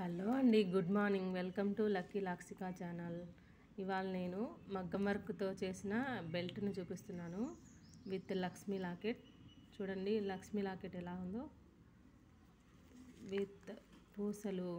hello అండి good morning welcome to lucky లాక్సికా channel ఇవాళ నేను మగ్గం వర్క్తో చేసిన బెల్ట్ని చూపిస్తున్నాను విత్ లక్ష్మీ లాకెట్ చూడండి లక్ష్మీ లాకెట్ ఎలా ఉందో విత్ పూసలు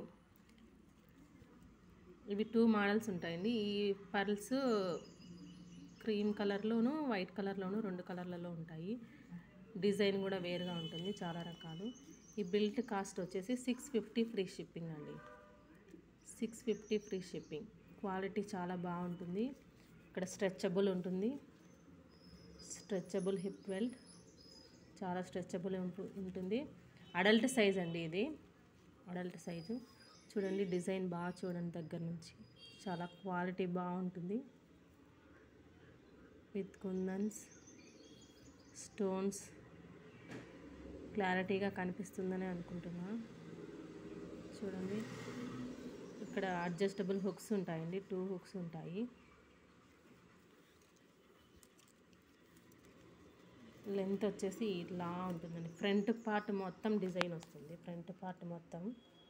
ఇవి టూ మోడల్స్ ఉంటాయండి ఈ పర్ల్స్ క్రీమ్ కలర్లోను వైట్ కలర్లోను రెండు కలర్లలో ఉంటాయి డిజైన్ కూడా వేరుగా ఉంటుంది చాలా రకాలు ఈ బిల్ట్ కాస్ట్ వచ్చేసి సిక్స్ ఫిఫ్టీ ఫ్రీ షిప్పింగ్ అండి six fifty free shipping quality చాలా బాగుంటుంది ఇక్కడ స్ట్రెచబుల్ ఉంటుంది స్ట్రెచబుల్ హిప్ బెల్ట్ చాలా స్ట్రెచబుల్ ఉంటుంది అడల్ట్ సైజ్ అండి ఇది అడల్ట్ సైజు చూడండి డిజైన్ బాగా చూడండి దగ్గర నుంచి చాలా క్వాలిటీ బాగుంటుంది విత్ కుందన్స్ స్టోన్స్ క్లారిటీగా కనిపిస్తుందని అనుకుంటున్నా చూడండి ఇక్కడ అడ్జస్టబుల్ హుక్స్ ఉంటాయండి టూ హుక్స్ ఉంటాయి లెంత్ వచ్చేసి ఇట్లా ఉంటుందండి ఫ్రంట్ పార్ట్ మొత్తం డిజైన్ వస్తుంది ఫ్రంట్ పార్ట్ మొత్తం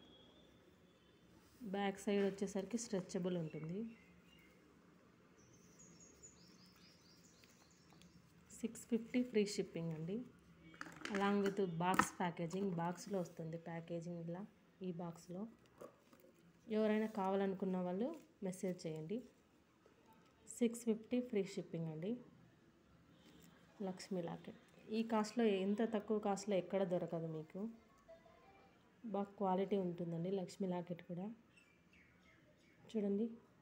బ్యాక్ సైడ్ వచ్చేసరికి స్ట్రెచబుల్ ఉంటుంది సిక్స్ ఫిఫ్టీ ఫ్రీ షిప్పింగ్ అండి అలాంగ్ విత్ బాక్స్ ప్యాకేజింగ్ బాక్స్లో వస్తుంది ప్యాకేజింగ్ ఇలా ఈ బాక్స్లో ఎవరైనా కావాలనుకున్న వాళ్ళు మెసేజ్ చేయండి సిక్స్ ఫిఫ్టీ ఫ్రీ షిప్పింగ్ అండి లక్ష్మీ లాకెట్ ఈ కాస్ట్లో ఎంత తక్కువ కాస్ట్లో ఎక్కడ దొరకదు మీకు బాగా క్వాలిటీ ఉంటుందండి లక్ష్మీ లాకెట్ కూడా చూడండి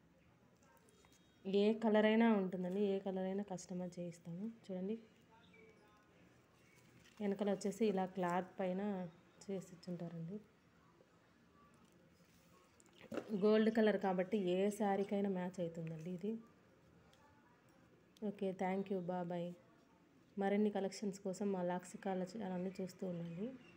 ఏ కలర్ అయినా ఉంటుందండి ఏ కలర్ అయినా కస్టమర్ చేయిస్తాము చూడండి వెనకాల వచ్చేసి ఇలా క్లాత్ పైన చేసి ఇచ్చుంటారండి గోల్డ్ కలర్ కాబట్టి ఏ శారీకైనా మ్యాచ్ అవుతుందండి ఇది ఓకే థ్యాంక్ యూ బాబాయ్ మరిన్ని కలెక్షన్స్ కోసం మా లాక్సికాల ఛానల్ని చూస్తూ ఉండండి